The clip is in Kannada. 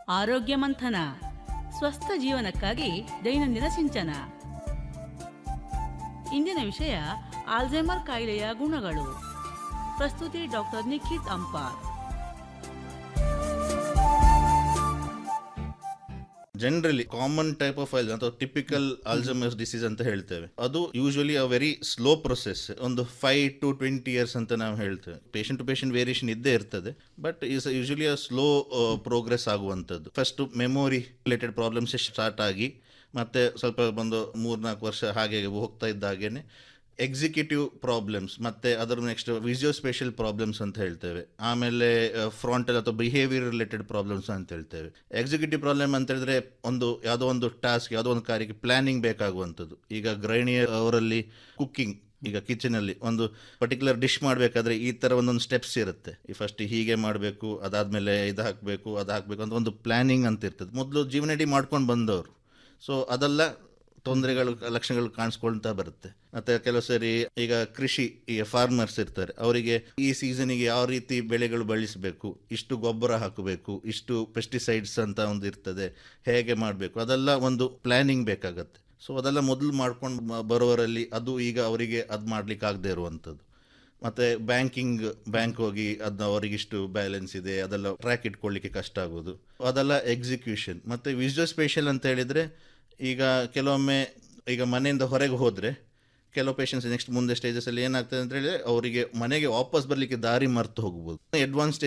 ಆರೋಗ್ಯ ಮಂಥನ ಸ್ವಸ್ಥ ಜೀವನಕ್ಕಾಗಿ ದೈನಂದಿನ ಸಿಂಚನ ಇಂದಿನ ವಿಷಯ ಆಲ್ಝೈಮರ್ ಕಾಯಿಲೆಯ ಗುಣಗಳು ಪ್ರಸ್ತುತಿ doctor Nikhith Ampar generally common type of all ಅಥವಾ ಟಿಪಿಕಲ್ ಆಲ್ಝಮರ್ಸ್ ಡಿಸೀಸ್ ಅಂತ ಹೇಳ್ತೇವೆ ಅದು usually uh very slow process ಒಂದು ಫೈವ್ ಟು ಟ್ವೆಂಟಿ ಇಯರ್ಸ್ ಅಂತ ನಾವು ಹೇಳ್ತೇವೆ ಪೇಷಂಟ್ ಟು ಪೇಷಂಟ್ ವೇರಿಯೇಷನ್ ಇದ್ದೇ ಇರ್ತದೆ but is usually uh slow progress ಆಗುವಂಥದ್ದು first memory related problems start ಆಗಿ ಮತ್ತೆ ಸ್ವಲ್ಪ ಒಂದು ಮೂರ್ನಾಲ್ಕು ವರ್ಷ ಹಾಗೆ ಹೋಗ್ತಾ ಇದ್ದ ಹಾಗೇನೆ ಎಕ್ಸಿಕ್ಯೂಟಿವ್ ಪ್ರಾಬ್ಲಮ್ಸ್ ಮತ್ತೆ ಅದರ ನೆಕ್ಸ್ಟ್ ವಿಸಿಯೋ ಸ್ಪೆಷಲ್ ಪ್ರಾಬ್ಲಮ್ಸ್ ಅಂತ ಹೇಳ್ತೇವೆ ಆಮೇಲೆ ಫ್ರಾಂಟಲ್ ಅಥವಾ ಬಿಹೇವಿಯರ್ ರಿಲೇಟೆಡ್ ಪ್ರಾಬ್ಲಮ್ಸ್ ಅಂತ ಹೇಳ್ತೇವೆ ಎಕ್ಸಿಕ್ಯೂಟಿವ್ ಪ್ರಾಬ್ಲಮ್ ಅಂತ ಹೇಳಿದ್ರೆ ಒಂದು ಯಾವುದೋ ಒಂದು ಟಾಸ್ಕ್ ಯಾವುದೋ ಒಂದು ಕಾರ್ಯಕ್ಕೆ ಪ್ಲಾನಿಂಗ್ ಬೇಕಾಗುವಂಥದ್ದು ಈಗ ಗೃಹಿಣಿಯ ಅವರಲ್ಲಿ ಕುಕ್ಕಿಂಗ್ ಈಗ ಕಿಚನಲ್ಲಿ ಒಂದು ಪರ್ಟಿಕ್ಯುಲರ್ ಡಿಶ್ ಮಾಡಬೇಕಾದ್ರೆ ಈ ಥರ ಒಂದೊಂದು ಸ್ಟೆಪ್ಸ್ ಇರುತ್ತೆ ಈ ಫಸ್ಟ್ ಹೀಗೆ ಮಾಡಬೇಕು ಅದಾದಮೇಲೆ ಇದು ಹಾಕಬೇಕು ಅದು ಹಾಕಬೇಕು ಅಂತ ಒಂದು ಪ್ಲಾನಿಂಗ್ ಅಂತ ಇರ್ತದೆ ಮೊದಲು ಜೀವನಡಿ ಮಾಡ್ಕೊಂಡು ಬಂದವರು ಸೊ ಅದೆಲ್ಲ ತೊಂದರೆಗಳು ಲಕ್ಷಣಗಳು ಕಾಣಿಸ್ಕೊಳ್ತಾ ಬರುತ್ತೆ ಮತ್ತೆ ಕೆಲವು ಸರಿ ಈಗ ಕೃಷಿ ಈಗ ಫಾರ್ಮರ್ಸ್ ಇರ್ತಾರೆ ಅವರಿಗೆ ಈ ಸೀಸನಿಗೆ ಯಾವ ರೀತಿ ಬೆಳೆಗಳು ಬೆಳೆಸಬೇಕು ಇಷ್ಟು ಗೊಬ್ಬರ ಹಾಕಬೇಕು ಇಷ್ಟು ಪೆಸ್ಟಿಸೈಡ್ಸ್ ಅಂತ ಒಂದು ಇರ್ತದೆ ಹೇಗೆ ಮಾಡಬೇಕು ಅದೆಲ್ಲ ಒಂದು ಪ್ಲಾನಿಂಗ್ ಬೇಕಾಗತ್ತೆ ಸೊ ಅದೆಲ್ಲ ಮೊದಲು ಮಾಡ್ಕೊಂಡು ಬರೋವರಲ್ಲಿ ಅದು ಈಗ ಅವರಿಗೆ ಅದು ಮಾಡ್ಲಿಕ್ಕೆ ಆಗದೆ ಇರುವಂಥದ್ದು ಮತ್ತೆ ಬ್ಯಾಂಕಿಂಗ್ ಬ್ಯಾಂಕ್ ಹೋಗಿ ಅದನ್ನ ಅವರಿಗಿಷ್ಟು ಬ್ಯಾಲೆನ್ಸ್ ಇದೆ ಅದೆಲ್ಲ ಟ್ರ್ಯಾಕ್ ಇಟ್ಕೊಳ್ಳಿಕ್ಕೆ ಕಷ್ಟ ಆಗೋದು ಅದೆಲ್ಲ ಎಕ್ಸಿಕ್ಯೂಷನ್ ಮತ್ತೆ ವಿಜುವಲ್ ಸ್ಪೇಷಲ್ ಅಂತ ಹೇಳಿದ್ರೆ ಈಗ ಕೆಲವೊಮ್ಮೆ ಈಗ ಮನೆಯಿಂದ ಹೊರಗೆ ಹೋದರೆ ಕೆಲವು ಪೇಷಂಟ್ಸ್ ನೆಕ್ಸ್ಟ್ ಮುಂದೆ ಸ್ಟೇಜಸ್ ಅಲ್ಲಿ ಏನಾಗ್ತದೆ ಅಂತ ಹೇಳಿದ್ರೆ ಅವರಿಗೆ ಮನೆಗೆ ವಾಪಸ್ ಬರಲಿಕ್ಕೆ ದಾರಿ ಮರ್ತು ಹೋಗ್ಬೋದು ಅಡ್ವಾನ್ಸ್